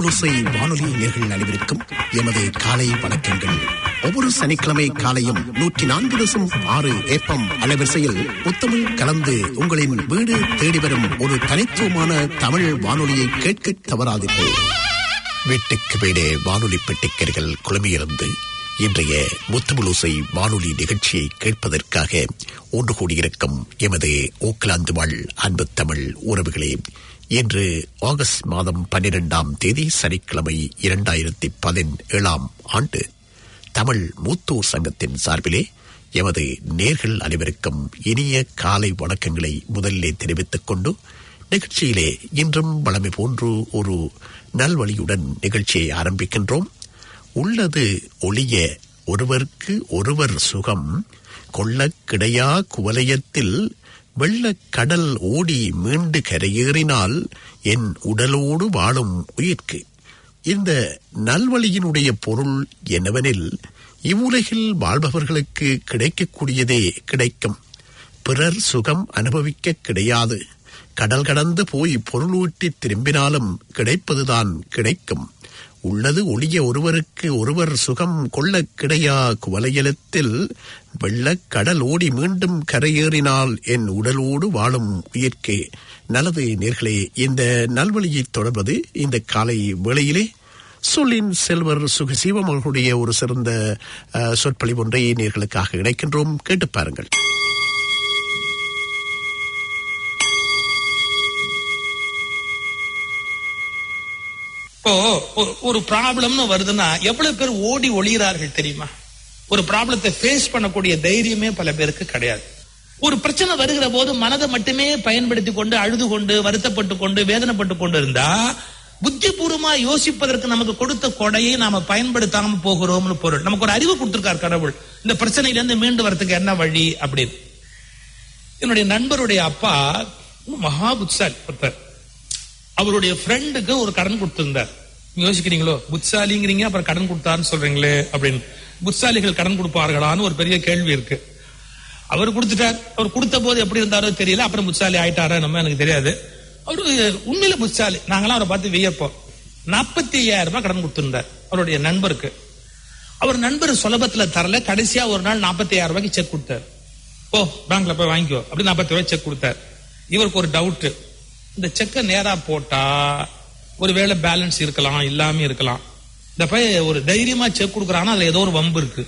ஓசை வானொலி நேர்கள் அனைவருக்கும் எமது காலை வணக்கங்கள் ஒவ்வொரு சனிக்கிழமை காலையும் நூற்றி நான்கு தசம் ஆறு ஏப்பம் அலைவரிசையில் புத்தமிழ் கலந்து உங்களின் வீடு தேடி வரும் ஒரு தனித்துவமான தமிழ் வானொலியை கேட்க தவறாதீர்கள் வீட்டுக்கு வீடே வானொலி பெட்டிக்கர்கள் குழம்பியிருந்து இன்றைய முத்தமிழோசை வானொலி நிகழ்ச்சியை கேட்பதற்காக ஒன்று கூடியிருக்கும் எமது ஓக்லாந்து வாழ் அன்பு தமிழ் உறவுகளே இன்று ஆகஸ்ட் மாதம் பன்னிரெண்டாம் தேதி சனிக்கிழமை இரண்டாயிரத்தி பதினேழாம் ஆண்டு தமிழ் மூத்தோர் சங்கத்தின் சார்பிலே எமது நேர்கள் அனைவருக்கும் இனிய காலை வணக்கங்களை முதலிலே தெரிவித்துக் கொண்டு நிகழ்ச்சியிலே இன்றும் வளமை போன்று ஒரு நல்வழியுடன் நிகழ்ச்சியை ஆரம்பிக்கின்றோம் உள்ளது ஒளிய ஒருவருக்கு ஒருவர் சுகம் கொள்ளக் கிடையா குவலயத்தில் வெள்ளக் கடல் ஓடி மீண்டு கரையேறினால் என் உடலோடு வாழும் உயிர்க்கு இந்த நல்வழியினுடைய பொருள் என்னவெனில் இவ்வுலகில் வாழ்பவர்களுக்கு கிடைக்கக்கூடியதே கிடைக்கும் பிறர் சுகம் அனுபவிக்க கிடையாது கடல் கடந்து போய் பொருளூட்டி திரும்பினாலும் கிடைப்பதுதான் கிடைக்கும் உள்ளது ஒளிய ஒருவருக்கு ஒருவர் சுகம் கொள்ளக் கிடையா குவலையலத்தில் வெள்ளக் கடல் ஓடி மீண்டும் கரையேறினால் என் உடலோடு வாழும் உயிர்க்கே நல்லது நேர்களே இந்த நல்வழியை தொடர்வது இந்த காலை வேளையிலே சொல்லின் செல்வர் சுகசீவம் அவர்களுடைய ஒரு சிறந்த அஹ், சொற்பொழிவு ஒன்றை நேர்களுக்காக இணைக்கின்றோம் கேட்டு பாருங்கள் இப்போ ஒரு- ஒரு ப்ராப்ளம்னு வருதுன்னா எவ்வளவு பேர் ஓடி ஒளிகிறார்கள் தெரியுமா ஒரு ப்ராப்ளத்தை ஃபேஸ் பண்ணக்கூடிய தைரியமே பல பேருக்கு கிடையாது ஒரு பிரச்சனை வருகிற போது மனதை மட்டுமே பயன்படுத்தி கொண்டு அழுது கொண்டு வருத்தப்பட்டு கொண்டு வேதனைப்பட்டு கொண்டு இருந்தா புத்திபூர்வமா யோசிப்பதற்கு நமக்கு கொடுத்த கொடையை நாம பயன்படுத்தாம போகிறோம்னு பொருள் நமக்கு ஒரு அறிவு கொடுத்திருக்கார் கடவுள் இந்த பிரச்சனையில இருந்து மீண்டு வரதுக்கு என்ன வழி அப்படின்னு என்னுடைய நண்பருடைய அப்பா மகா புட்சாலி ஒருத்தர் அவருடைய ஃப்ரெண்டுக்கு ஒரு கடன் கொடுத்திருந்தார் நீங்க யோசிக்கிறீங்களோ புட்சாலிங்கிறீங்க அப்புறம் கடன் கொடுத்தாருன்னு சொல்றீங்களே அப்படின்னு புட்சாலிகள் கடன் கொடுப்பார்களான்னு ஒரு பெரிய கேள்வி இருக்கு அவர் கொடுத்துட்டார் அவர் கொடுத்த போது எப்படி இருந்தாரோ தெரியல அப்புறம் புட்சாலி ஆயிட்டாரா நம்ம எனக்கு தெரியாது அவரு உண்மையில புட்சாலி நாங்களாம் அவரை பார்த்து வியப்போம் நாற்பத்தி ஐயாயிரம் ரூபாய் கடன் கொடுத்திருந்தார் அவருடைய நண்பருக்கு அவர் நண்பர் சுலபத்துல தரல கடைசியா ஒரு நாள் நாற்பத்தி ஐயாயிரம் ரூபாய்க்கு செக் கொடுத்தார் ஓ பேங்க்ல போய் வாங்கிக்கோ அப்படி நாற்பத்தி ரூபாய் செக் கொடுத்தார் இவருக்கு ஒரு டவுட் இந்த செக்கை நேரா போட்டா ஒருவேளை பேலன்ஸ் இருக்கலாம் இல்லாம இருக்கலாம் இந்த பையன் ஒரு தைரியமா செக் கொடுக்குறான்னா அதுல ஏதோ ஒரு வம்பு இருக்கு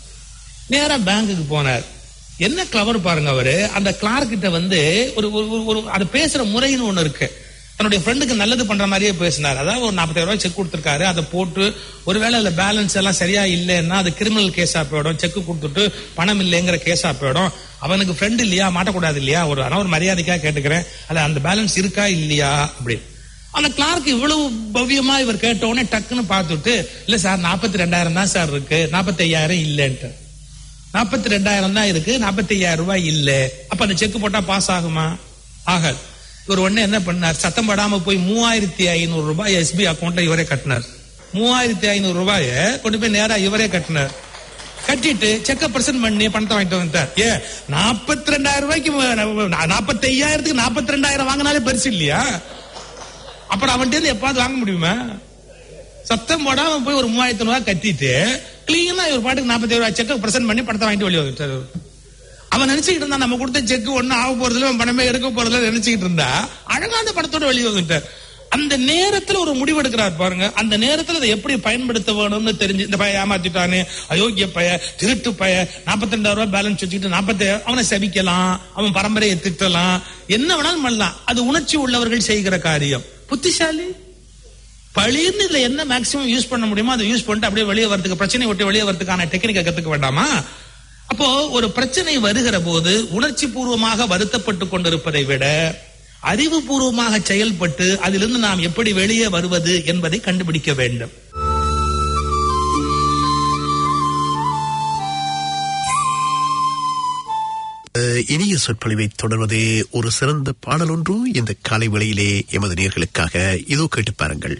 நேரா பேங்க்குக்கு போனார் என்ன கிளவர் பாருங்க அவரு அந்த கிளார்க் கிட்ட வந்து ஒரு ஒரு- ஒரு- ஒரு அது பேசுற முறைன்னு ஒண்ணு இருக்கு தன்னுடைய ஃப்ரெண்டுக்கு நல்லது பண்ற மாதிரியே பேசினார் அதாவது ஒரு நாற்பத்தாயிரம் ரூபாய் செக் கொடுத்திருக்காரு அதை போட்டு ஒருவேளை அதுல பேலன்ஸ் எல்லாம் சரியா இல்லைன்னா அது கிரிமினல் கேஸா போயிடும் செக் கொடுத்துட்டு பணம் இல்லைங்கிற கேஸா போயிடும் அவனுக்கு ஃப்ரெண்ட் இல்லையா மாட்டக்கூடாது இல்லையா ஒரு ஆனா ஒரு மரியாதைக்காக கேட்டுக்கிறேன் அது அந்த பேலன்ஸ் இருக்கா இல்லையா அப்படின்னு அந்த கிளார்க் இவ்வளவு பவ்யமா இவர் கேட்ட உடனே டக்குன்னு பார்த்துட்டு இல்ல சார் நாற்பத்தி ரெண்டாயிரம் தான் சார் இருக்கு நாற்பத்தி ஐயாயிரம் இல்லைன்ட்டு நாற்பத்தி ரெண்டாயிரம் தான் இருக்கு நாற்பத்தி ஐயாயிரம் ரூபாய் இல்ல அப்ப அந்த செக் போட்டா பாஸ் ஆகுமா ஆகாது இவர் உடனே என்ன பண்ணார் சத்தம் படாம போய் மூவாயிரத்தி ஐநூறு ரூபாய் எஸ்பி அக்கௌண்ட்ல இவரே கட்டினார் மூவாயிரத்தி ஐநூறு ரூபாய கொண்டு போய் நேரா இவரே கட்டினார் கட்டிட்டு செக்க பிரசன்ட் பண்ணி பணத்தை வாங்கிட்டு வந்துட்டார் ஏ நாற்பத்தி ரெண்டாயிரம் ரூபாய்க்கு நாற்பத்தி ஐயாயிரத்துக்கு நாற்பத்தி ரெண்டாயிரம் வாங்கினாலே பெருசு இல்லையா அப்புறம் அவன்கிட்ட இருந்து எப்பாவது வாங்க முடியுமா சத்தம் போடாம போய் ஒரு மூவாயிரத்தி ரூபாய் கட்டிட்டு கிளீனா இவர் பாட்டுக்கு நாற்பத்தி ரூபாய் செக் பிரசன்ட் பண்ணி பணத்தை வாங்கிட்டு வெளியே வந்துட்டாரு அவன் நினைச்சுக்கிட்டு இருந்தான் நம்ம கொடுத்த செக் ஒண்ணு ஆக போறதுல அவன் பணமே எடுக்க போறதுல நினைச்சுக்கிட்டு இருந்தா அழகா அந்த பணத்தோட வெளியே வந்துட்டார் அந்த நேரத்துல ஒரு முடிவு எடுக்கிறார் பாருங்க அந்த நேரத்துல அதை எப்படி பயன்படுத்த வேணும்னு தெரிஞ்சு இந்த பைய ஏமாத்திட்டானே அயோக்கிய பைய திருட்டு பைய நாற்பத்தி ரெண்டாயிரம் ரூபாய் பேலன்ஸ் வச்சுக்கிட்டு நாற்பத்தி அவனை சபிக்கலாம் அவன் பரம்பரையை திட்டலாம் என்ன வேணாலும் பண்ணலாம் அது உணர்ச்சி உள்ளவர்கள் செய்கிற காரியம் புத்திசாலி பழிர்னு இதுல என்ன மேக்சிமம் யூஸ் பண்ண முடியுமோ அதை யூஸ் பண்ணிட்டு அப்படியே வெளியே வரதுக்கு பிரச்சனை விட்டு வெளியே வரதுக்கான டெக்னிக்கை கத்துக்க வேண்டாமா அப்போ ஒரு பிரச்சனை வருகிற போது உணர்ச்சி பூர்வமாக வருத்தப்பட்டு கொண்டிருப்பதை விட அறிவுபூர்வமாக செயல்பட்டு அதிலிருந்து நாம் எப்படி வெளியே வருவது என்பதை கண்டுபிடிக்க வேண்டும் அஹ், இனிய சொற்பொழிவை தொடர்வது ஒரு சிறந்த பாடல் ஒன்று இந்த காலை வேளையிலே எமது நேர்களுக்காக இதோ கேட்டு பாருங்கள்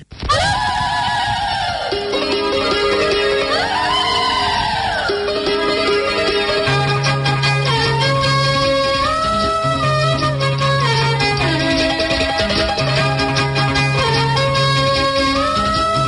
ஆ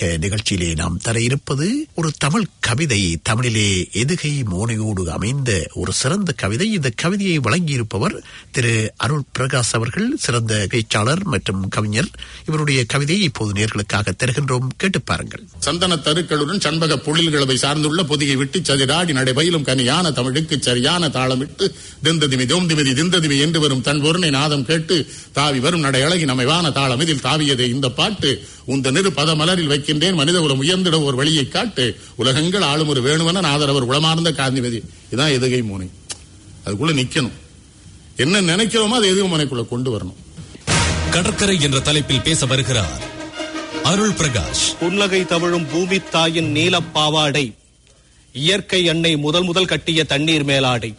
அடுத்ததாக நிகழ்ச்சியிலே நாம் தர இருப்பது ஒரு தமிழ் கவிதை தமிழிலே எதுகை மோனையோடு அமைந்த ஒரு சிறந்த கவிதை இந்த கவிதையை வழங்கியிருப்பவர் திரு அருள் பிரகாஷ் அவர்கள் சிறந்த பேச்சாளர் மற்றும் கவிஞர் இவருடைய கவிதையை இப்போது நேர்களுக்காக தருகின்றோம் கேட்டு பாருங்கள் சந்தன தருக்களுடன் சண்பக பொழில்களவை சார்ந்துள்ள பொதிகை விட்டு சதிராடி நடைபயிலும் கனியான தமிழுக்கு சரியான தாளமிட்டு திந்ததிமி தோம்திமிதி திந்ததிமி என்று வரும் தன் பொருணை நாதம் கேட்டு தாவி வரும் நடை அழகி நமைவான தாளம் இதில் தாவியதே இந்த பாட்டு உந்த நிறு பதமலரில் வைக்கின்றேன் மனித குலம் உயர்ந்திட ஒரு வழியை காட்டு உலகங்கள் ஆளும் ஒரு வேணுவன ஆதரவர் உளமார்ந்த காந்திமதி இதான் எதுகை மூனை அதுக்குள்ள நிக்கணும் என்ன நினைக்கிறோமோ அது எதுகை முனைக்குள்ள கொண்டு வரணும் கடற்கரை என்ற தலைப்பில் பேச வருகிறார் அருள் பிரகாஷ் புன்னகை தவழும் பூமி தாயின் நீலப்பாவாடை இயற்கை எண்ணெய் முதல் முதல் கட்டிய தண்ணீர் மேலாடை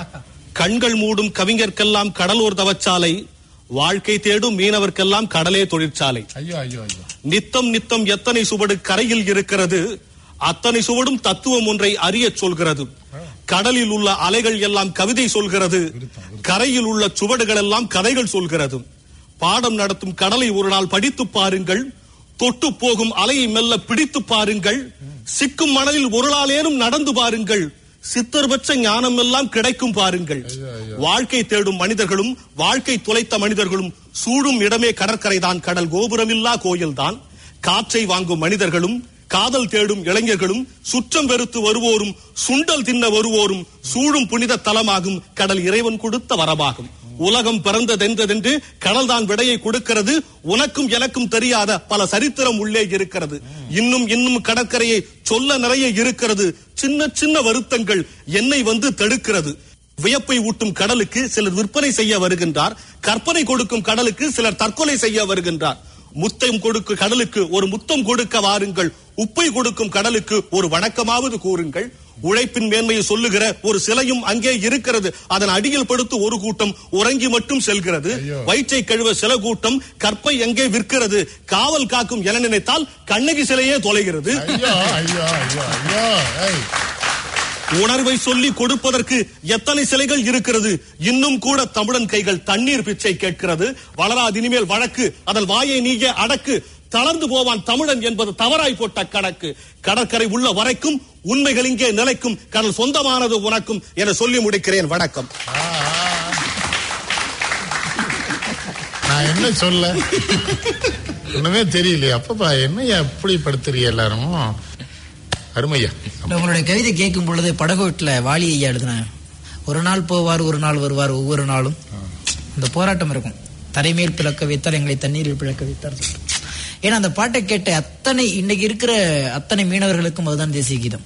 கண்கள் மூடும் கவிஞர்க்கெல்லாம் கடலூர் தவச்சாலை வாழ்க்கை தேடும் மீனவர்க்கெல்லாம் கடலே தொழிற்சாலை ஐயோ ஐயோ ஐயோ நித்தம் நித்தம் எத்தனை சுவடு கரையில் இருக்கிறது அத்தனை சுவடும் தத்துவம் ஒன்றை அறியச் சொல்கிறது கடலில் உள்ள அலைகள் எல்லாம் கவிதை சொல்கிறது கரையில் உள்ள சுவடுகள் எல்லாம் கதைகள் சொல்கிறது பாடம் நடத்தும் கடலை ஒரு நாள் படித்து பாருங்கள் தொட்டு போகும் அலையை மெல்ல பிடித்து பாருங்கள் சிக்கும் மணலில் ஒரு நாளேனும் நடந்து பாருங்கள் சித்தர் பெற்ற ஞானம் எல்லாம் கிடைக்கும் பாருங்கள் வாழ்க்கை தேடும் மனிதர்களும் வாழ்க்கை தொலைத்த மனிதர்களும் சூடும் இடமே கடற்கரைதான் கடல் கோபுரமில்லா கோயில்தான் காற்றை வாங்கும் மனிதர்களும் காதல் தேடும் இளைஞர்களும் சுற்றம் வெறுத்து வருவோரும் சுண்டல் தின்ன வருவோரும் சூழும் புனித தலமாகும் கடல் இறைவன் கொடுத்த வரமாகும் உலகம் பிறந்ததென்றதென்று கடல்தான் விடையை கொடுக்கிறது உனக்கும் எனக்கும் தெரியாத பல சரித்திரம் உள்ளே இருக்கிறது இன்னும் இன்னும் கடற்கரையை சொல்ல நிறைய இருக்கிறது சின்ன சின்ன வருத்தங்கள் என்னை வந்து தடுக்கிறது வியப்பை ஊட்டும் கடலுக்கு சிலர் விற்பனை செய்ய வருகின்றார் கற்பனை கொடுக்கும் கடலுக்கு சிலர் தற்கொலை செய்ய வருகின்றார் முத்தம் கொடுக்கும் கடலுக்கு ஒரு முத்தம் கொடுக்க வாருங்கள் உப்பை கொடுக்கும் கடலுக்கு ஒரு வணக்கமாவது கூறுங்கள் உழைப்பின் மேன்மையை சொல்லுகிற ஒரு சிலையும் அங்கே இருக்கிறது அதன் அடியில் படுத்து ஒரு கூட்டம் உறங்கி மட்டும் செல்கிறது வயிற்றை கழுவ சில கூட்டம் கற்பை எங்கே விற்கிறது காவல் காக்கும் என நினைத்தால் கண்ணகி சிலையே தொலைகிறது ஐயோ ஐயோ ஐயோ ஐயோ ஏய் உணர்வை சொல்லி கொடுப்பதற்கு எத்தனை சிலைகள் இருக்கிறது இன்னும் கூட தமிழன் கைகள் தண்ணீர் பிச்சை கேட்கிறது வளராது இனிமேல் வழக்கு அதன் வாயை நீயே அடக்கு தளர்ந்து போவான் தமிழன் என்பது தவறாய் போட்ட கணக்கு கடற்கரை உள்ள வரைக்கும் உண்மைகள் இங்கே நிலைக்கும் கடல் சொந்தமானது உனக்கும் என சொல்லி முடிக்கிறேன் வணக்கம் நான் என்ன சொல்ல ஒண்ணுமே தெரியலையே அப்பப்பா என்னையா எப்படி படுத்துறீங்க எல்லாரும் அருமையா உங்களுடைய கவிதை கேட்கும் பொழுது படகோட்டில் வாலி ஐயா எழுதினாங்க ஒரு நாள் போவார் ஒரு நாள் வருவார் ஒவ்வொரு நாளும் இந்த போராட்டம் இருக்கும் தரைமேல் பிளக்க வைத்தார் எங்களை தண்ணீரில் பிளக்க வைத்தார் சொல்லிட்டு. ஏன்னா அந்த பாட்டை கேட்ட அத்தனை இன்னைக்கு இருக்கிற அத்தனை மீனவர்களுக்கும் அதுதான் தேசிய கீதம்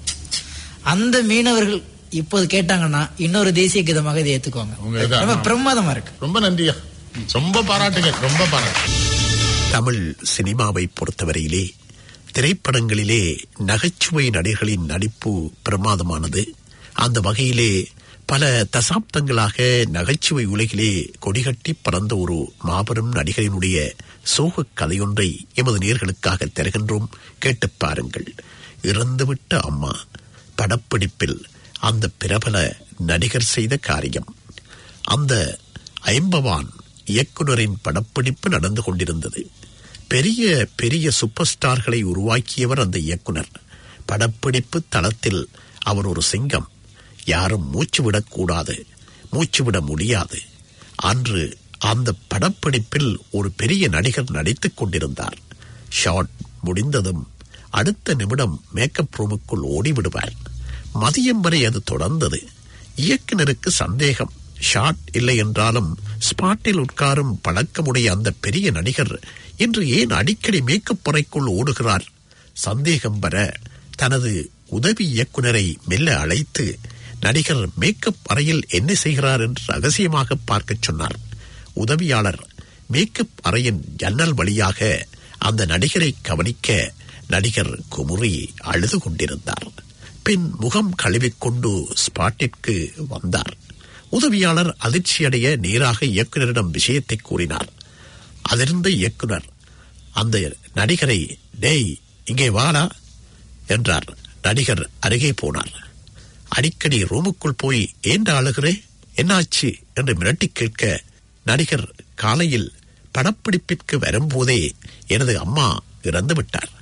அந்த மீனவர்கள் இப்போது கேட்டாங்கன்னா இன்னொரு தேசிய கீதமாக இதை உங்க ஏத்துக்குவாங்க இது ரொம்ப ஆமா. பிரமாதமா இருக்கு ரொம்ப நன்றியா ரொம்ப பாராட்டுங்க ரொம்ப பாராட்டு தமிழ் சினிமாவை பொறுத்தவரையிலே திரைப்படங்களிலே நகைச்சுவை நடிகர்களின் நடிப்பு பிரமாதமானது அந்த வகையிலே பல தசாப்தங்களாக நகைச்சுவை உலகிலே கொடிகட்டி பறந்த ஒரு மாபெரும் நடிகரினுடைய சோகக் கதையொன்றை எமது நேர்களுக்காக தருகின்றோம் கேட்டுப் பாருங்கள் இறந்துவிட்ட அம்மா படப்பிடிப்பில் அந்த பிரபல நடிகர் செய்த காரியம் அந்த ஐம்பவான் இயக்குனரின் படப்பிடிப்பு நடந்து கொண்டிருந்தது பெரிய பெரிய சூப்பர் ஸ்டார்களை உருவாக்கியவர் அந்த இயக்குனர் படப்பிடிப்பு தளத்தில் அவர் ஒரு சிங்கம் யாரும் மூச்சு விடக்கூடாது மூச்சு விட முடியாது அன்று அந்த படப்பிடிப்பில் ஒரு பெரிய நடிகர் நடித்துக் கொண்டிருந்தார் ஷாட் முடிந்ததும் அடுத்த நிமிடம் மேக்கப் ரூமுக்குள் ஓடிவிடுவார் மதியம் வரை அது தொடர்ந்தது இயக்குனருக்கு சந்தேகம் ஷாட் இல்லை என்றாலும் ஸ்பாட்டில் உட்காரும் பழக்கமுடைய அந்த பெரிய நடிகர் இன்று ஏன் அடிக்கடி மேக்கப் அறைக்குள் ஓடுகிறார் சந்தேகம் வர தனது உதவி இயக்குனரை மெல்ல அழைத்து நடிகர் மேக்கப் அறையில் என்ன செய்கிறார் என்று ரகசியமாக பார்க்கச் சொன்னார் உதவியாளர் மேக்கப் அறையின் ஜன்னல் வழியாக அந்த நடிகரை கவனிக்க நடிகர் குமுறி அழுது கொண்டிருந்தார் பின் முகம் கழுவிக்கொண்டு ஸ்பாட்டிற்கு வந்தார் உதவியாளர் அதிர்ச்சியடைய நேராக இயக்குனரிடம் விஷயத்தை கூறினார் அதிர்ந்த இயக்குனர் அந்த நடிகரை டேய் இங்கே வாடா என்றார் நடிகர் அருகே போனார் அடிக்கடி ரூமுக்குள் போய் ஏண்ட அழுகிறே என்னாச்சு என்று மிரட்டி கேட்க நடிகர் காலையில் படப்பிடிப்பிற்கு வரும்போதே எனது அம்மா இறந்து விட்டார்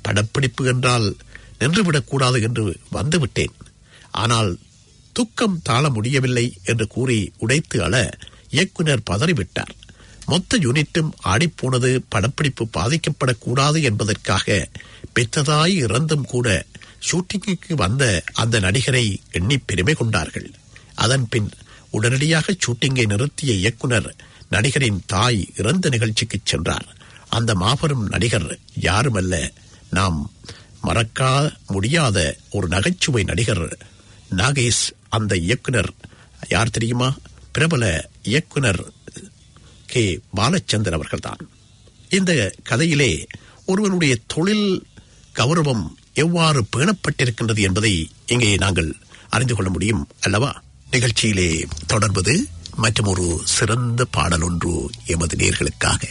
படப்பிடிப்பு என்றால் நின்றுவிடக்கூடாது என்று வந்துவிட்டேன் ஆனால் துக்கம் தாழ முடியவில்லை என்று கூறி உடைத்து அழ இயக்குனர் பதறிவிட்டார் மொத்த யூனிட்டும் ஆடிப்போனது படப்பிடிப்பு பாதிக்கப்படக்கூடாது என்பதற்காக பெற்றதாய் இறந்தும் கூட ஷூட்டிங்குக்கு வந்த அந்த நடிகரை எண்ணி பெருமை கொண்டார்கள் அதன் பின் உடனடியாக ஷூட்டிங்கை நிறுத்திய இயக்குனர் நடிகரின் தாய் இறந்த நிகழ்ச்சிக்கு சென்றார் அந்த மாபெரும் நடிகர் யாருமல்ல நாம் மறக்கா முடியாத ஒரு நகைச்சுவை நடிகர் நாகேஷ் அந்த இயக்குனர் யார் தெரியுமா பிரபல இயக்குனர் கே பாலச்சந்தர் அவர்கள்தான் இந்த கதையிலே ஒருவனுடைய தொழில் கௌரவம் எவ்வாறு பேணப்பட்டிருக்கின்றது என்பதை இங்கே நாங்கள் அறிந்து கொள்ள முடியும் அல்லவா நிகழ்ச்சியிலே தொடர்வது மற்றும் ஒரு சிறந்த பாடல் ஒன்று எமது நேர்களுக்காக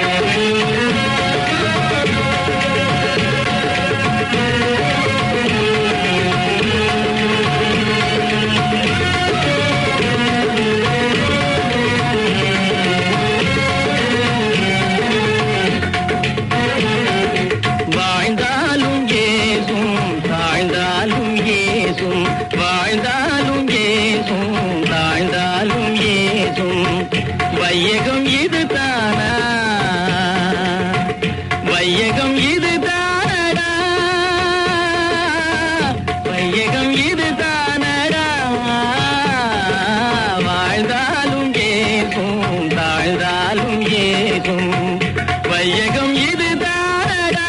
வாழ்ந்தாலும் ஏசும் தாழ்ந்தாலும் ஏசும் வாழ்ந்தாலும் ஏசும் தாழ்ந்தாலும் ஏசும் வையகம் இது தானா வையகம் இது தானடா வையகம் இது தானடா வாழ்ந்தாலும் ஏசும் தாழ்ந்தாலும் ஏசும் வையகம் இது தானடா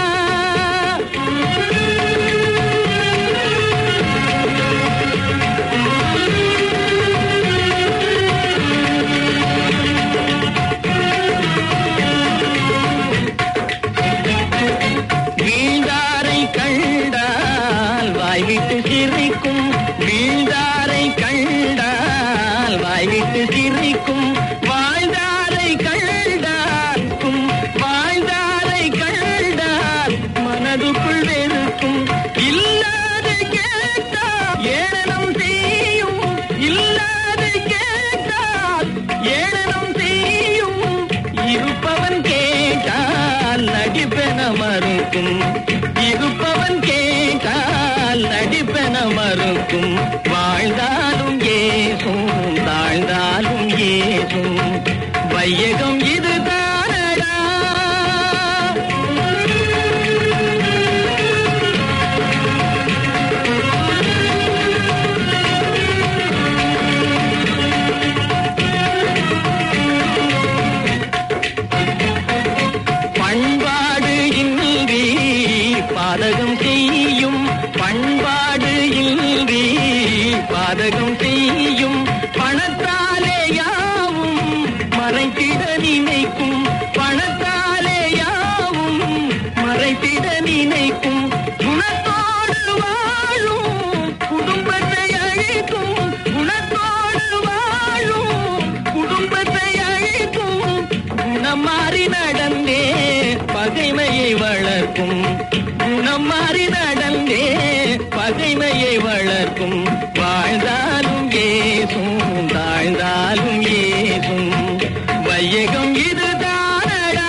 வீழ்ந்தாரை கண்டால் வாய்விட்டு சிரிக்கும் வீழ்ந்தாரை கண்டால் வாய்விட்டு சிரிக்கும் வாழ்ந்தாரை கண்டாக்கும் வாழ்ந்தாரை கண்டால் மனதுக்குள் வெறுக்கும் இல்லாது கேட்டால் ஏளனம் செய்யும் இல்லாது கேட்டால் ஏளனம் செய்யும் இருப்பவன் கேட்டால் நடிப்பென மறுக்கும் இருப்பவன் கேட்டால் நடிப்பென மறுக்கும் வாழ்ந்தாலும் ஏசும் தாழ்ந்தாலும் ஏசும் வையகம் இது தானடா பண்பாடு இன்றி பாதகம் செய்யும் பண்பாடு இன்றி பாதகம் செய்யும் பணத்தாலே யாவும் மறைத்திட நினைக்கும் பணத்தாலே யாவும் மறைத்திட நினைக்கும் குணத்தோடு வாழும் குடும்பத்தை அழிக்கும் குணத்தோடு வாழும் குடும்பத்தை அழிக்கும் குணம் மாறி நடந்தே பகைமையை வளர்க்கும் குணம் மாறி நடந்தே பகைமையை வளர்க்கும் வாழ்ந்தாலும் ஏசும் தாழ்ந்தாலும் ஏசும் வையகம் இது தானடா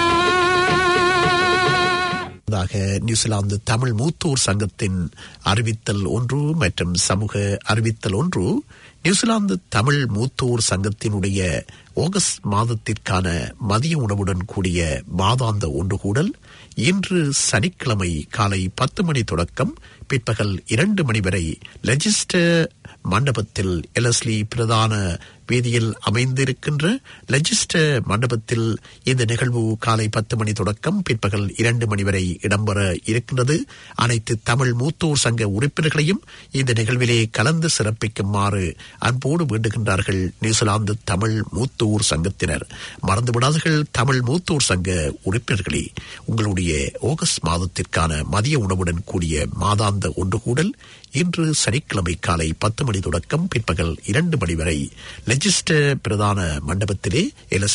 ாக நியூசிலாந்து தமிழ் மூத்தோர் சங்கத்தின் அறிவித்தல் ஒன்று மற்றும் சமூக அறிவித்தல் ஒன்று நியூசிலாந்து தமிழ் மூத்தோர் சங்கத்தினுடைய ஆகஸ்ட் மாதத்திற்கான மதிய உணவுடன் கூடிய மாதாந்த ஒன்று கூடல் இன்று சனிக்கிழமை காலை பத்து மணி தொடக்கம் பிற்பகல் இரண்டு மணி வரை லெஜிஸ்டர் மண்டபத்தில் எலஸ்லி பிரதான வீதியில் அமைந்திருக்கின்ற லெஜிஸ்டர் மண்டபத்தில் இந்த நிகழ்வு காலை பத்து மணி தொடக்கம் பிற்பகல் இரண்டு மணி வரை இடம்பெற இருக்கின்றது அனைத்து தமிழ் மூத்தோர் சங்க உறுப்பினர்களையும் இந்த நிகழ்விலே கலந்து சிறப்பிக்குமாறு அன்போடு வேண்டுகின்றார்கள் நியூசிலாந்து தமிழ் மூத்தோர் சங்கத்தினர் மறந்துவிடாதீர்கள் தமிழ் மூத்தோர் சங்க உறுப்பினர்களே உங்களுடைய ஆகஸ்ட் மாதத்திற்கான மதிய உணவுடன் கூடிய மாதாந்த ஒன்று கூடல் இன்று சனிக்கிழமை காலை பத்து மணி தொடக்கம் பிற்பகல் இரண்டு மணி வரை லெஜிஸ்டர் பிரதான மண்டபத்திலே எலஸ்லி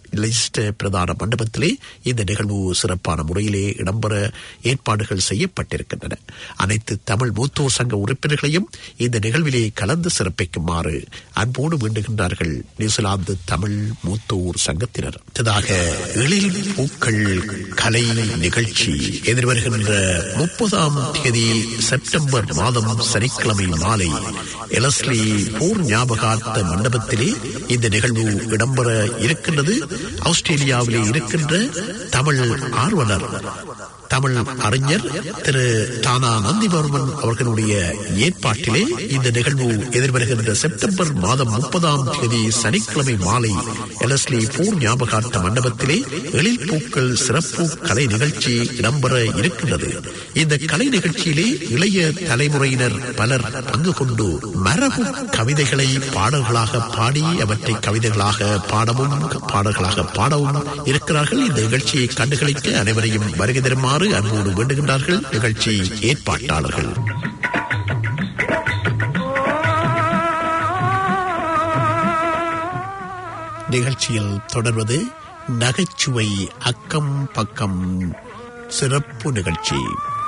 லிஸ்ட் பிரதான மண்டபத்திலே இந்த நிகழ்வு சிறப்பான முறையிலே இடம்பெற ஏற்பாடுகள் செய்யப்பட்டிருக்கின்றன அனைத்து தமிழ் மூத்தோர் சங்க உறுப்பினர்களையும் இந்த நிகழ்விலே கலந்து சிறப்பிக்குமாறு அன்போடு வேண்டுகின்றார்கள் நியூசிலாந்து தமிழ் மூத்தோர் சங்கத்தினர் அடுத்ததாக எழில் பூக்கள் கலை நிகழ்ச்சி எதிர்வருகின்ற முப்பதாம் தேதி செப்டம்பர் மாதம் சனிக்கிழமை மாலை எலஸ்லி போர் ஞாபகார்த்த மண்டபத்திலே இந்த நிகழ்வு இடம்பெற இருக்கின்றது ஆஸ்திரேலியாவிலே இருக்கின்ற தமிழ் ஆர்வலர் தமிழ் அறிஞர் திரு தானா நந்திவர்மன் அவர்களுடைய ஏற்பாட்டிலே இந்த நிகழ்வு எதிர்வருகின்ற செப்டம்பர் மாதம் முப்பதாம் தேதி சனிக்கிழமை மாலை எலஸ்லி போர் ஞாபகார்த்த மண்டபத்திலே எழில் பூக்கள் சிறப்பு கலை நிகழ்ச்சி இடம்பெற இருக்கின்றது இந்த கலை நிகழ்ச்சியிலே இளைய தலைமுறையினர் பலர் பங்கு கொண்டு மரபு கவிதைகளை பாடல்களாக பாடி அவற்றை கவிதைகளாக பாடவும் பாடல்களாக பாடவும் இருக்கிறார்கள் இந்த நிகழ்ச்சியை கண்டுகளிக்க அனைவரையும் வருகை தருமாறு அன்போடு வேண்டுகின்றார்கள் நிகழ்ச்சி ஏற்பாட்டாளர்கள் நிகழ்ச்சியில் தொடர்வது நகைச்சுவை அக்கம் பக்கம் சிறப்பு நிகழ்ச்சி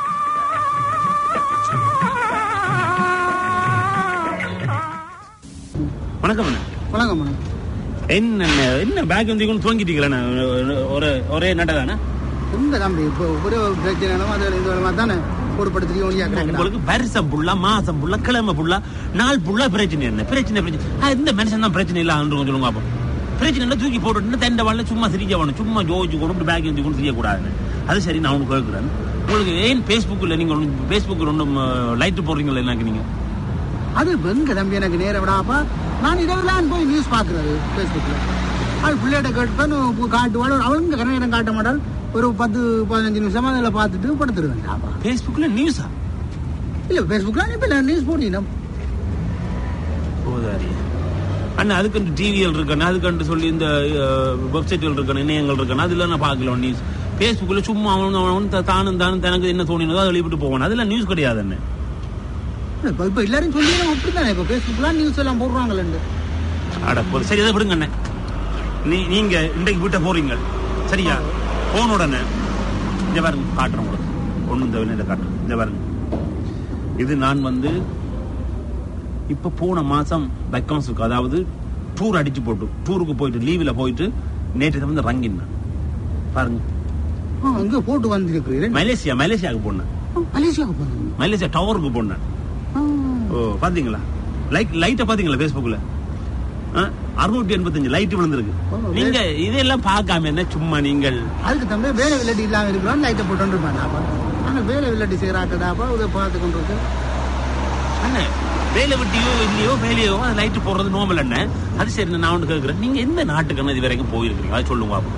வணக்கம் அண்ணா. வணக்கம் மேடம் என்ன அண்ணா, என்ன பேக் வந்து கொண்டு தூங்கிட்டீங்களா ஒரே ஒரே நடதானே இந்த தம்பி இப்போ ஒரு பிரச்சனை அது இந்த வேலை தானே போடுபடுத்தி ஒளியா கிடக்குறா உங்களுக்கு வருஷம் புள்ள மாசம் புள்ள கிழமை புள்ள நாள் புள்ள பிரச்சனை என்ன பிரச்சனை பிரச்சனை ஆ, இந்த மனுஷன் தான் பிரச்சனை இல்ல ஆண்டு சொல்லுங்க அப்போ பிரச்சனை இல்லை தூக்கி போட்டு தெண்ட வாழ சும்மா சிரிக்க வேணும் சும்மா ஜோதிச்சு கொண்டு பேக் வந்து கொண்டு செய்யக்கூடாதுன்னு அது சரி நான் உனக்கு கேட்குறேன் உங்களுக்கு ஏன் ஃபேஸ்புக்கில் நீங்கள் ஃபேஸ்புக்கில் ஒன்றும் லைட்டு போடுறீங்களா எனக்கு நீங்கள் அது வெங்க தம்பி எனக்கு நேரம் விடாப்பா நான் இரவுலாம் போய் நியூஸ் பாக்குறது ஃபேஸ்புக்ல அது பிள்ளைகிட்ட கேட்டுப்பான் காட்டுவாள் அவளுங்க கரநேரம் காட்ட மாட்டாள் ஒரு பத்து பதினஞ்சு நிமிஷமா அதில் பார்த்துட்டு படுத்துருவேன் ஃபேஸ்புக்கில் நியூஸா இல்ல ஃபேஸ்புக்ல இப்ப நியூஸ் போட்டீங்க போதாரி அண்ணா அதுக்கு டிவிஎல் இருக்கணும் அதுக்கு சொல்லி இந்த வெப்சைட்கள் இருக்கணும் இணையங்கள் இருக்கணும் அதுல நான் பார்க்கல நியூஸ் ஃபேஸ்புக்கில் சும்மா அவன் அவன் த- தானும் தானும் தனக்கு என்ன தோணினதோ அதை வெளியிட்டு போவான் அதெல்லாம் நியூஸ் கிடையாது அண்ணே இப்ப இப்ப எல்லாரும் சொல்லி அப்படித்தானே இப்ப ஃபேஸ்புக்லாம் நியூஸ் எல்லாம் போடுறாங்கல்ல அட போது சரி அதை விடுங்க அண்ணே நீ நீங்க இன்றைக்கு வீட்டை போறீங்க சரியா போன உடனே இந்த பாருங்க காட்டுறேன் உங்களுக்கு ஒன்றும் தவிர இதை காட்டுறேன் இந்த பாருங்க இது நான் வந்து இப்ப போன மாசம் பைக்கான்ஸுக்கு அதாவது டூர் அடிச்சு போட்டு டூருக்கு போயிட்டு லீவில் போயிட்டு நேற்று தான் வந்து ரங்கினேன் பாருங்க இங்க போட்டு வந்திருக்கிறீர்கள் மலேசியா மலேசியாவுக்கு போனேன் மலேசியாவுக்கு போனீங்க மலேசியா டவருக்கு போனேன் ஆ. ஓ பாத்தீங்களா லைட் லைட்டை பாத்தீங்களா ஃபேஸ்புக்ல அறுநூற்றி எண்பத்தஞ்சு லைட் விழுந்திருக்கு ஓ, நீங்க இதெல்லாம் பார்க்காம என்ன சும்மா நீங்கள் அதுக்கு தம்பி வேலை வில்லடி இல்லாம இருக்கிறோம் லைட்டை போட்டு இருப்பாண்டாப்பா நாங்கள் வேலை வில்லடி செய்யறாக்கடாப்பா இதை பார்த்து கொண்டு இருக்கு அண்ணே வேலை விட்டியோ இல்லையோ வேலையோ அது லைட் போடுறது நோமல் அண்ணே அது சரி நான் ஒன்று கேட்குறேன் நீங்க எந்த நாட்டுக்கு இது வரைக்கும் போயிருக்கீங்க அதை சொல்லுங்க பாப்போம்.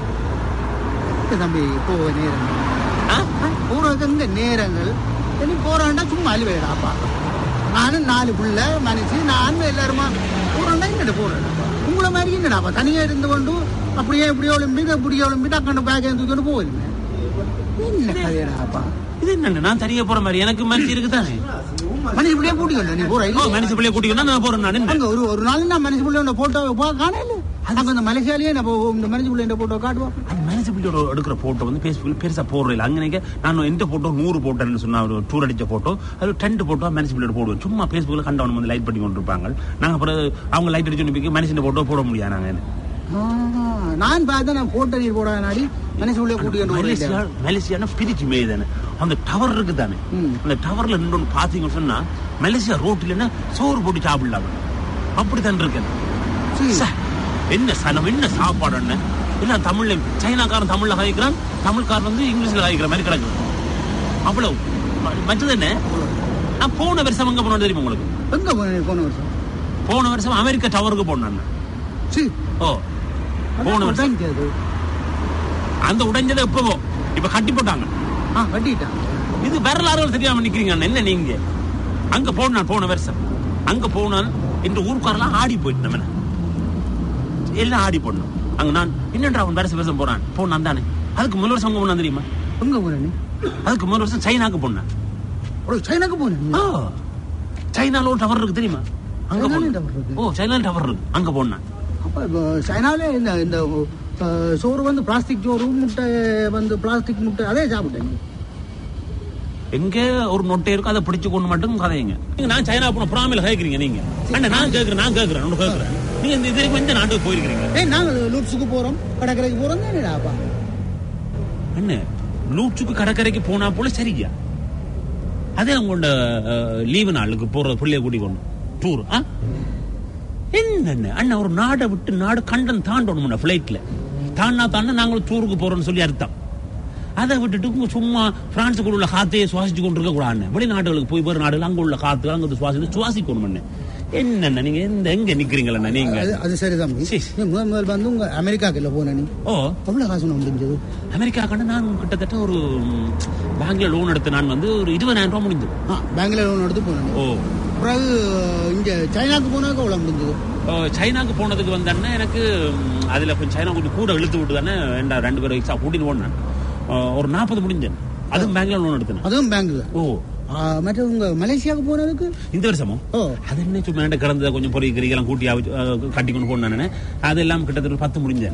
இந்த தம்பி போக நேரம் ஆ? போறதுக்கு இந்த நேரங்கள் இனி போறாண்டா சும்மா அழுவேடாப்பா நானும் நாலு புள்ள மனுஷி நான் எல்லாருமா போறாண்டா என்னடா போறேன் உங்களை மாதிரி என்னடாப்பா தனியா இருந்து கொண்டு அப்படியே இப்படியே ஒளிம்பிட்டு அப்படியே ஒளிம்பிட்டு அக்கண்டு பேக் தூக்கிட்டு போயிருங்க என்ன கதையடாப்பா இது என்ன நான் தனியா போற மாதிரி எனக்கு மனசு இருக்குதானே மனுஷி இப்படியே கூட்டிக்கல நீ போற ஓ இல்ல மனசு பிள்ளைய கூட்டிக்கணும் நான் போறேன் நான் அங்க ஒரு ஒரு நாள் நான் மனுஷி புள்ள போட்டோ காணல அங்க இந்த மலேசியாலேயே நம்ம இந்த மனுஷி புள்ள போட்டோ காட்டுவா அது மனசு பிள்ளையோட எடுக்கிற போட்டோ வந்து ஃபேஸ்புக்கில் பெருசா போடுறது இல்லை அங்கே நான் எந்த போட்டோ நூறு போட்டோன்னு சொன்னா ஒரு டூர் அடிச்ச போட்டோ அது டென்ட் போட்டோ மனசு பிள்ளையோட போடுவோம் சும்மா ஃபேஸ்புக்கில் கண்டவன் வந்து லைட் பண்ணி கொண்டு இருப்பாங்க நாங்க அப்புறம் அவங்க லைட் அடிச்சு அனுப்பி மனுஷன் போட்டோ போட முடியாது நாங்க ஆ, நான் பார்த்தேன் நான் போட்டோ நீர் போட நாடி மனுஷி புள்ளைய கூட்டிட்டு மலேசியா போறேன் மலேசியானா பிரிச்சு மேயுதானே அந்த டவர் இருக்கு தானே ம். அந்த டவர்ல நின்று பாத்தீங்கன்னு சொன்னா மலேசியா ரோட்டில் சோறு போட்டு சாப்பிடலாம் அப்படித்தான் இருக்கேன் சரி. சே, என்ன சனம் என்ன சாப்பாடு என்ன எல்லாம் தமிழ்ல சைனாக்காரன் தமிழ்ல கதைக்கிறான் தமிழ்காரன் வந்து இங்கிலீஷ்ல கதைக்கிற மாதிரி கிடக்கு அவ்வளவு ம- மற்றது என்ன நான் போன வருஷம் எங்க போனோம் தெரியுமா உங்களுக்கு எங்க போன போன வருஷம் போன வருஷம் அமெரிக்கா டவருக்கு போனேன் நான். சரி ஓ போன வருஷம் உடைஞ்சு அது. அந்த உடைஞ்சதை எப்பவோ இப்ப கட்டி போட்டாங்க ஆ கட்டிட்டான் இது வரலாறுகள் தெரியாம நிக்கிறீங்க அண்ணா. என்ன நீங்க அங்க போனான் போன வருஷம் அங்க போனான் இந்த ஊருக்காரெல்லாம் ஆடி போயிட்டு நம்ம எல்லாம் ஆடி போடணும் அங்க நான் என்னன்றா அவன் வருஷம் வருஷம் போறான் போனான் தானே அதுக்கு முதல் வருஷம் அங்க போனான் தெரியுமா எங்க போன நீ அதுக்கு முதல் வருஷம் சைனாக்கு போனான் ஒரு சைனாக்கு போன நீ ஓ சைனால ஒரு டவர் இருக்கு தெரியுமா அங்க சைனால போனான். tower இருக்கு? ஓ சைனால டவர் இருக்கு அங்க போனான் அப்ப இப்போ சைனால இந்த இந்த அஹ், சோறு வந்து பிளாஸ்டிக் சோறு முட்டை வந்து பிளாஸ்டிக் முட்டை அதே சாப்பிட்டேன் எங்க ஒரு நொட்டை இருக்கும் அதை பிடிச்சு கொண்டு மட்டும் கதையுங்க நீங்க நான் சைனா போன புறாமையில கேக்குறீங்க நீங்க அண்ணா நான் கேக்குறேன் நான் கேக்குறேன் ஒண்ணு கேக்குறேன் நீங்க இந்த இது வரைக்கும் எந்த நாட்டுக்கு போயிருக்கீங்க ஏய் நாங்கள் லூட்ஸுக்கு போறோம் கடற்கரைக்கு போறோம் தானேடாப்பா அண்ணே லூச்சுக்கு கடற்கரைக்கு போனா போல சரியா அதே உங்களோட லீவு நாளுக்கு போற பிள்ளைய கூட்டி கொண்டு டூர் ஆ என்ன அண்ணா ஒரு நாடை விட்டு நாடு கண்டன் தாண்டணும் பிளைட்ல தாண்டா தாண்டா நாங்களும் டூருக்கு போறோம்னு சொல்லி அர்த்தம் அதை விட்டுட்டு உங்க சும்மா பிரான்ஸுக்குள்ள உள்ள காத்தையே சுவாசிச்சு கொண்டு இருக்க கூடாது வெளிநாடுகளுக்கு போய் வேறு நாடுகள் அங்க உள்ள காத்து அங்க சுவாசித்து சுவாசிக்கணும் அண்ணே என்னண்ணா நீங்க எந்த எங்க நிக்கிறீங்களா நீங்க அது அது சரி தம்பி சீ. நீ முதல் முதல் வந்து உங்க அமெரிக்காக்கு இல்லை போன நீ ஓ எவ்வளவு காசு நான் முடிஞ்சது அமெரிக்கா கண்டு நான் கிட்டத்தட்ட ஒரு ம், பேங்க்ல லோன் எடுத்து நான் வந்து ஒரு இருபதாயிரம் ரூபாய் முடிஞ்சது ஆ பேங்க்ல லோன் எடுத்து போனேன் ஓ பிறகு இங்க சைனாக்கு போனதுக்கு எவ்வளவு முடிஞ்சது ஓ, சைனாக்கு போனதுக்கு வந்தேன்னா எனக்கு ம், அதுல கொஞ்சம் சைனா கொஞ்சம் கூட இழுத்து விட்டு தானே ரெண்டா ரெண்டு பேரும் எக்ஸா கூட்டின்னு போனேன் ஓ, ஒரு நாற்பது முடிஞ்சேன் அதுவும் பேங்க்ல லோன் எடுத்தேன் அதுவும் பேங்க்ல ஓ மற்ற உங்க மலேசியாவுக்கு போனதுக்கு இந்த வருஷமோ ஓ அது என்ன சும்மா என்கிட்ட கிடந்த கொஞ்சம் பொறி கிரிகெல்லாம் கூட்டி அவிச்சு, அஹ், கட்டி கொண்டு போனேன் அது எல்லாம் கிட்டத்தட்ட ஒரு பத்து முடிஞ்சேன்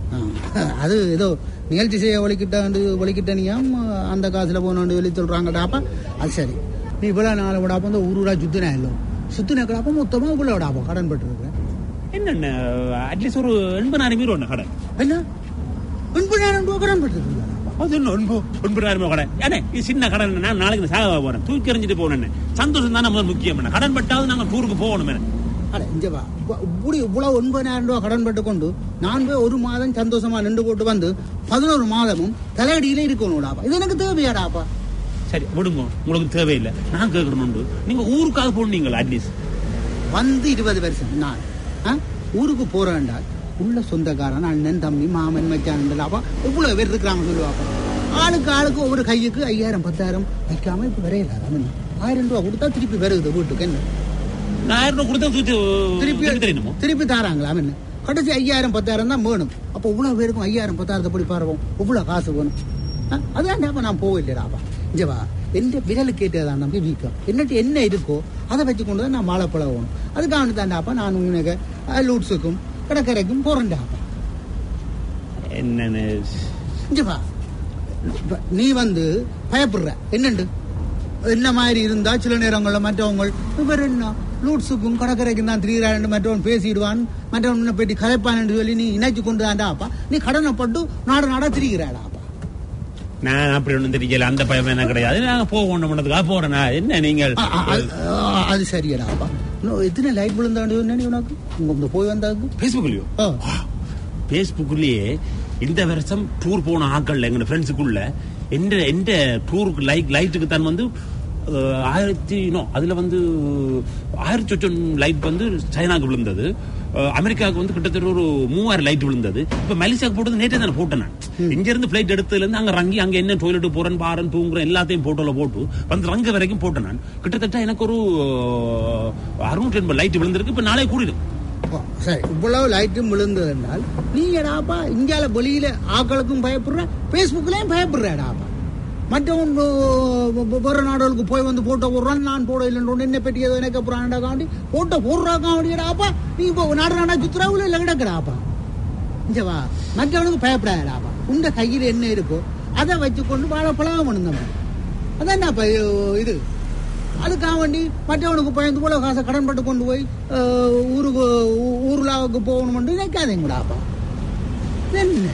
ஆ, அது ஏதோ நிகழ்ச்சி செய்ய ஒழிக்கிட்டாண்டு ஒழிக்கிட்டனியாம் அந்த காசுல போனோண்டு வெளி சொல்றாங்கடாப்பா அது சரி நீ இவ்வளவு நாள் விடாப்ப இந்த ஊருடா சுத்தினா இல்லை சுத்தின கிடாப்ப மொத்தமா இவ்வளவு விடாப்பா கடன் பட்டுருக்கேன் என்னென்ன அட்லீஸ்ட் ஒரு எண்பதாயிரம் மீர் ஒன்று கடை என்ன எண்பதாயிரம் ரூபாய் கடன் பட்டுருக்கீங்க அது என்ன ஒன்பது ஒன்பதாயிரம் ரூபாய் கடை ஏனே இது சின்ன கடன் நான் நாளைக்கு நான் சாக போறேன் தூக்கி எறிஞ்சிட்டு போனேன் சந்தோஷம் தானே முதல் முக்கியம் என்ன கடன் பட்டாவது நாங்கள் டூருக்கு போகணும் என்ன அட இங்க வா இப்ப இப்படி இவ்வளவு ஒன்பதாயிரம் ரூபாய் கடன் பட்டு கொண்டு நான் போய் ஒரு மாதம் சந்தோஷமா நின்று போட்டு வந்து பதினோரு மாதமும் தலையடியில இருக்கணும்டாப்பா இது எனக்கு தேவையாடாப்பா சரி விடுங்க உங்களுக்கு தேவையில்லை நான் கேட்கணுண்டு நீங்க ஊருக்காக போனீங்களா அட்லீஸ்ட் வந்து இருபது வருஷம் நான் ஆ? ஊருக்கு போறேன்டா உள்ள சொந்தக்காரன் அண்ணன் தம்பி மாமன் மச்சான் அப்பா இவ்வளவு பேர் இருக்கிறாங்க சொல்லுவாப்பா ஆளுக்கு ஆளுக்கு ஒவ்வொரு கையுக்கு ஐயாயிரம் பத்தாயிரம் வைக்காம இப்ப வரையில ஆயிரம் ரூபாய் கொடுத்தா திருப்பி வருது வீட்டுக்கு என்ன நான் ஆயிரம் ரூபாய் கொடுத்தா சுத்தி திருப்பி திருப்பி தெரியணுமோ திருப்பி தாராங்களா என்ன கடைசி ஐயாயிரம் பத்தாயிரம் தான் வேணும் அப்போ இவ்வளவு பேருக்கும் ஐயாயிரம் பத்தாயிரத்தை படி பாருவோம் இவ்வளவு காசு வேணும் ஆ? அதான் நான் போவில்லைடாப்பா இங்க வா எந்த விரல் கேட்டதான் நம்பி வீக்கம் என்னட்டு என்ன இருக்கோ அதை வச்சு கொண்டு தான் நான் மாலை பழகணும் அதுக்காக தாண்டாப்பா நான் உனக்கு அஹ், லூட்ஸுக்கும் கடற்கரைக்கும் போறேன்டாப்பா என்னன்னு இங்க வா இப்ப நீ வந்து பயப்படுற என்னண்டு என்ன மாதிரி இருந்தா சில நேரங்கள்ல மற்றவங்க இவர் என்ன லூட்ஸுக்கும் கடற்கரைக்கும் தான் திரிகிறான் மற்றவன் பேசிடுவான் மற்றவன் உன்னை பற்றி கதைப்பான் சொல்லி நீ இணைச்சு கொண்டு தாண்டாப்பா நீ கடனை பட்டு நாடு நாடா திரிகிறாடாப்பா நான் அப்படி ஒண்ணும் தெரியல அந்த பயம் என்ன கிடையாது நாங்க போகணும் பண்ணதுக்காக போறேன் நான். என்ன நீங்கள் ஆ, ஆ, அது- ஆ, அது சரியடாப்பா இன்னும் எத்தனை லைட் விழுந்தாண்டு என்ன உனக்கு உங்க இந்த போய் வந்தாக்கு பேஸ்புக்லயோ ஆ. பேஸ்புக்லயே இந்த வருஷம் டூர் போன ஆட்கள் எங்க ஃப்ரெண்ட்ஸுக்குள்ள எந்த எந்த டூருக்கு லைக் லைட்டுக்கு தான் வந்து அஹ், ஆயிரத்தி நோ அதுல வந்து ஆயிரத்தி சொச்சம் லைட் வந்து சைனாக்கு விழுந்தது அஹ், அமெரிக்காவுக்கு வந்து கிட்டத்தட்ட ஒரு மூவாயிரம் லைட் விழுந்தது இப்ப மலேசியாவுக்கு போட்டது நேற்றே தானே போட்டேன் நான் இங்க இருந்து பிளைட் எடுத்ததுல இருந்து அங்க ரங்கி அங்க என்ன டாய்லெட் போறேன் பாறேன் தூங்குறேன் எல்லாத்தையும் போட்டோல போட்டு வந்து ரங்க வரைக்கும் போட்டேன் நான் கிட்டத்தட்ட எனக்கு ஒரு அறுநூற்றி எண்பது லைட் விழுந்திருக்கு இப்ப நாளே கூடிடும் ஓ, சரி இவ்வளவு லைட்டும் விழுந்தது என்றால் நீ எடாப்பா இந்தியால வெளியில ஆக்களுக்கும் பயப்படுற பேஸ்புக்லயும் பயப்படுறடாப்பா மற்றவன் ஓ, வேற நாடுகளுக்கு போய் வந்து போட்டோ போடுறான் நான் போட இல்லைன்னு என்ன பெட்டி ஏதோ எனக்கு அப்புறம் காண்டி போட்டோ போடுறாக்காண்டியடாப்பா நீ இப்போ நாடு நாடா சுத்துறாவுல இல்லை கிடக்குறாப்பா இங்க வா மற்றவனுக்கு பயப்படாதாப்பா உங்க கையில் என்ன இருக்கோ அதை வச்சுக்கொண்டு வாழ பழகம் பண்ணுங்க அதான் இது அதுக்காக வேண்டி மற்றவனுக்கு பயந்து போல காசை கடன் பட்டு கொண்டு போய் அஹ், ஊருக்கு ஊ- ஊர்லாவுக்கு போகணும்னு நினைக்காதீங்கடாப்பா இது என்ன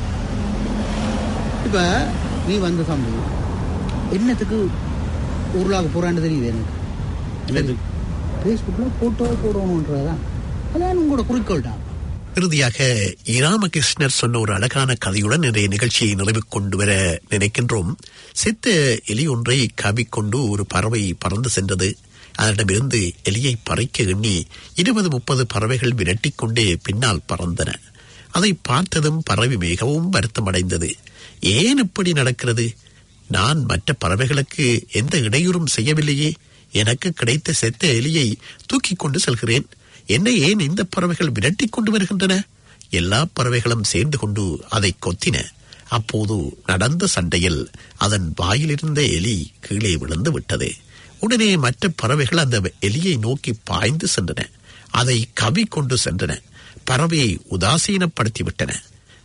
இப்ப நீ வந்து தம்பி என்னத்துக்கு ஊர்லாவுக்கு போறான்னு தெரியுது எனக்கு என்னது ஃபேஸ்புக்கில் ஃபோட்டோ போடணுன்றதான் அதான் உங்களோட குறிக்கோள்டா இறுதியாக இராமகிருஷ்ணர் சொன்ன ஒரு அழகான கதையுடன் இன்றைய நிகழ்ச்சியை நிறைவு கொண்டு வர நினைக்கின்றோம் செத்த எலி ஒன்றை காவிக்கொண்டு ஒரு பறவை பறந்து சென்றது அதனிடமிருந்து எலியை பறிக்க எண்ணி இருபது முப்பது பறவைகள் விரட்டிக் கொண்டே பின்னால் பறந்தன அதை பார்த்ததும் பறவை மிகவும் வருத்தமடைந்தது ஏன் இப்படி நடக்கிறது நான் மற்ற பறவைகளுக்கு எந்த இடையூறும் செய்யவில்லையே எனக்கு கிடைத்த செத்த எலியை தூக்கிக் கொண்டு செல்கிறேன் என்னை ஏன் இந்த பறவைகள் விரட்டிக் கொண்டு வருகின்றன எல்லா பறவைகளும் சேர்ந்து கொண்டு அதை கொத்தின அப்போது நடந்த சண்டையில் அதன் வாயிலிருந்த எலி கீழே விழுந்து விட்டது உடனே மற்ற பறவைகள் அந்த எலியை நோக்கி பாய்ந்து சென்றன அதை கவி கொண்டு சென்றன பறவையை உதாசீனப்படுத்தி விட்டன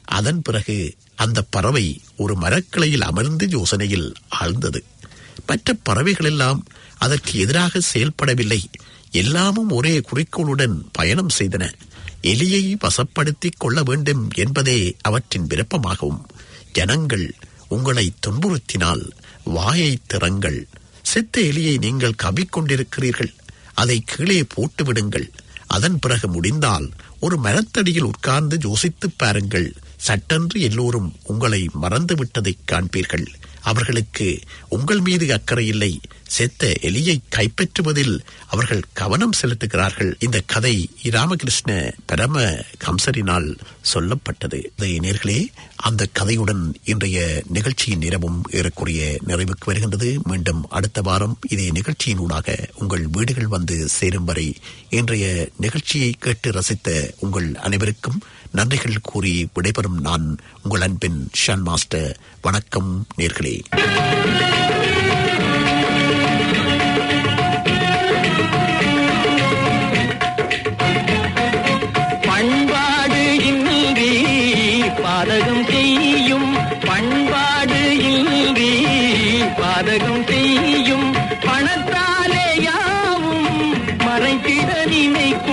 அதன் பிறகு அந்த பறவை ஒரு மரக்கிளையில் அமர்ந்து யோசனையில் ஆழ்ந்தது மற்ற பறவைகளெல்லாம் அதற்கு எதிராக செயல்படவில்லை எல்லாமும் ஒரே குறிக்கோளுடன் பயணம் செய்தன எலியை வசப்படுத்திக் கொள்ள வேண்டும் என்பதே அவற்றின் விருப்பமாகும் ஜனங்கள் உங்களை துன்புறுத்தினால் வாயை திறங்கள் செத்த எலியை நீங்கள் கவிக்கொண்டிருக்கிறீர்கள் அதை கீழே போட்டு விடுங்கள் அதன் பிறகு முடிந்தால் ஒரு மரத்தடியில் உட்கார்ந்து யோசித்துப் பாருங்கள் சட்டென்று எல்லோரும் உங்களை மறந்து விட்டதைக் காண்பீர்கள் அவர்களுக்கு உங்கள் மீது அக்கறை இல்லை செத்த எலியை கைப்பற்றுவதில் அவர்கள் கவனம் செலுத்துகிறார்கள் இந்த கதை ராமகிருஷ்ண பரம கம்சரினால் சொல்லப்பட்டது இதை நேர்களே அந்த கதையுடன் இன்றைய நிகழ்ச்சியின் நேரமும் ஏறக்குறைய நிறைவுக்கு வருகின்றது மீண்டும் அடுத்த வாரம் இதே நிகழ்ச்சியினூடாக உங்கள் வீடுகள் வந்து சேரும் வரை இன்றைய நிகழ்ச்சியை கேட்டு ரசித்த உங்கள் அனைவருக்கும் நன்றிகள் கூறி விடைபெறும் நான் உங்கள் அன்பின் ஷான் மாஸ்டர் வணக்கம் நேர்களே பண்பாடு இன்றி பாதகம் செய்யும் பண்பாடு இன்றி பாதகம் செய்யும் பணத்தாலே யாவும் மறைத்திட நினைக்கும்